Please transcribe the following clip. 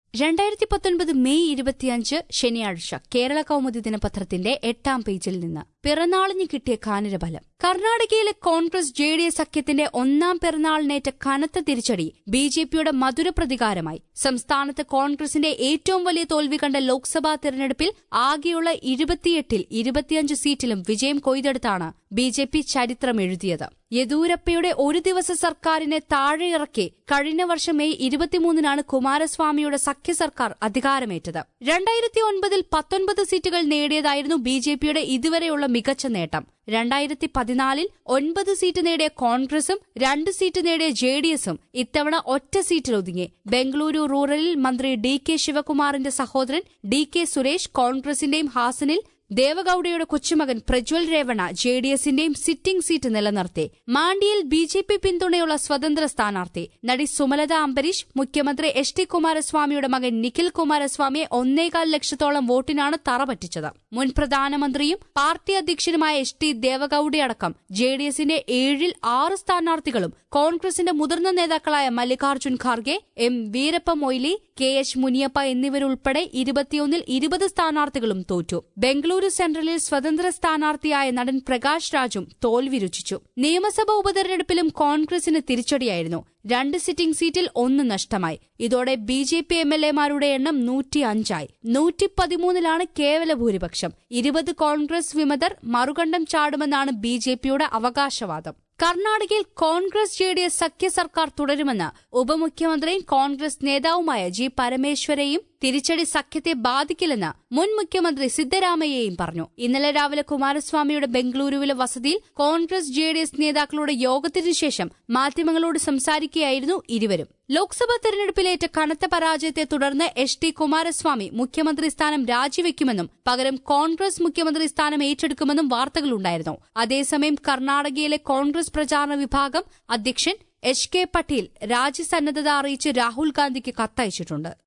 രണ്ടായിരത്തി പത്തൊൻപത് മെയ് ഇരുപത്തിയഞ്ച് ശനിയാഴ്ച കേരള കൗമുദി ദിനപത്രത്തിന്റെ എട്ടാം പേജിൽ നിന്ന് പിറന്നാളിന് കിട്ടിയ കാനിരബലം കർണാടകയിലെ കോൺഗ്രസ് ജെ ഡി എസ് സഖ്യത്തിന്റെ ഒന്നാം പിറന്നാളിനേറ്റ കനത്ത തിരിച്ചടി ബി ജെ പിയുടെ മധുര പ്രതികാരമായി സംസ്ഥാനത്ത് കോൺഗ്രസിന്റെ ഏറ്റവും വലിയ തോൽവി കണ്ട ലോക്സഭാ തെരഞ്ഞെടുപ്പിൽ ആകെയുള്ള ഇരുപത്തിയെട്ടിൽ ഇരുപത്തിയഞ്ച് സീറ്റിലും വിജയം കൊയ്തെടുത്താണ് ബി ജെ പി ചരിത്രം എഴുതിയത് യെദൂരപ്പയുടെ ഒരു ദിവസ സർക്കാരിനെ താഴെയിറക്കി കഴിഞ്ഞ വർഷം മെയ് ഇരുപത്തിമൂന്നിനാണ് കുമാരസ്വാമിയുടെ സഖ്യ സർക്കാർ അധികാരമേറ്റത് രണ്ടായിരത്തി ഒൻപതിൽ പത്തൊൻപത് സീറ്റുകൾ നേടിയതായിരുന്നു ബി ജെ പിയുടെ ഇതുവരെയുള്ള മികച്ച നേട്ടം രണ്ടായിരത്തി പതിനാലിൽ ഒൻപത് സീറ്റ് നേടിയ കോൺഗ്രസും രണ്ട് സീറ്റ് നേടിയ ജെ ഡി എസും ഇത്തവണ ഒറ്റ സീറ്റിൽ ഒതുങ്ങി ബംഗളൂരു റൂറലിൽ മന്ത്രി ഡി കെ ശിവകുമാറിന്റെ സഹോദരൻ ഡി കെ സുരേഷ് കോൺഗ്രസിന്റെയും ഹാസനിൽ ദേവഗൌഡയുടെ കൊച്ചുമകൻ പ്രജ്വൽ രേവണ ജെ ഡി എസിന്റെയും സിറ്റിംഗ് സീറ്റ് നിലനിർത്തി മാണ്ടിയിൽ ബി ജെ പി പിന്തുണയുള്ള സ്വതന്ത്ര സ്ഥാനാർത്ഥി നടി സുമലത അംബരീഷ് മുഖ്യമന്ത്രി എച്ച് ഡി കുമാരസ്വാമിയുടെ മകൻ നിഖിൽ കുമാരസ്വാമിയെ ഒന്നേകാൽ ലക്ഷത്തോളം വോട്ടിനാണ് തറ പറ്റിച്ചത് മുൻ പ്രധാനമന്ത്രിയും പാർട്ടി അധ്യക്ഷനുമായ എച്ച് ഡി ദേവഗൌഡയടക്കം ജെ ഡി എസിന്റെ ഏഴിൽ ആറ് സ്ഥാനാർത്ഥികളും കോൺഗ്രസിന്റെ മുതിർന്ന നേതാക്കളായ Mallikarjun Kharge M Veerappa Moily K H Muniyappa എന്നിവരുൾപ്പെടെ ഇരുപത്തിയൊന്നിൽ ഇരുപത് സ്ഥാനാർത്ഥികളും തോറ്റു ബംഗളൂരു സെൻട്രലിൽ സ്വതന്ത്ര സ്ഥാനാർത്ഥിയായ നടൻ പ്രകാശ് രാജും തോൽവി രുചിച്ചു നിയമസഭാ ഉപതെരഞ്ഞെടുപ്പിലും കോൺഗ്രസിന് തിരിച്ചടിയായിരുന്നു രണ്ട് സിറ്റിംഗ് സീറ്റിൽ ഒന്ന് നഷ്ടമായി ഇതോടെ B J P M L എമാരുടെ എണ്ണം നൂറ്റി അഞ്ചായി നൂറ്റി പതിമൂന്നിലാണ് കേവല ഭൂരിപക്ഷം ഇരുപത് കോൺഗ്രസ് വിമതർ മറുകണ്ഠം ചാടുമെന്നാണ് ബി ജെ പിയുടെ അവകാശവാദം കർണാടകയിൽ കോൺഗ്രസ് ജെ ഡി എസ് സഖ്യ സർക്കാർ തുടരുമെന്ന് ഉപമുഖ്യമന്ത്രിയും കോൺഗ്രസ് നേതാവുമായ ജി പരമേശ്വരയും തിരിച്ചടി സഖ്യത്തെ ബാധിക്കില്ലെന്ന് മുൻ മുഖ്യമന്ത്രി സിദ്ധരാമയ്യയും പറഞ്ഞു ഇന്നലെ രാവിലെ കുമാരസ്വാമിയുടെ ബംഗളൂരുവിലെ വസതിയിൽ കോൺഗ്രസ് ജെ ഡി എസ് നേതാക്കളുടെ യോഗത്തിനു ശേഷം മാധ്യമങ്ങളോട് സംസാരിക്കുകയായിരുന്നു ഇരുവരും ലോക്സഭാ തെരഞ്ഞെടുപ്പിലേറ്റ കനത്ത പരാജയത്തെ തുടർന്ന് എച്ച് ഡി കുമാരസ്വാമി മുഖ്യമന്ത്രി സ്ഥാനം രാജിവെക്കുമെന്നും പകരം കോൺഗ്രസ് മുഖ്യമന്ത്രി സ്ഥാനം ഏറ്റെടുക്കുമെന്നും വാർത്തകളുണ്ടായിരുന്നു അതേസമയം കർണാടകയിലെ കോൺഗ്രസ് പ്രചാരണ വിഭാഗം അധ്യക്ഷൻ എച്ച് കെ പട്ടേൽ രാജ്യസന്നദ്ധത അറിയിച്ച് രാഹുൽ ഗാന്ധിക്ക് കത്തയച്ചിട്ടുണ്ട്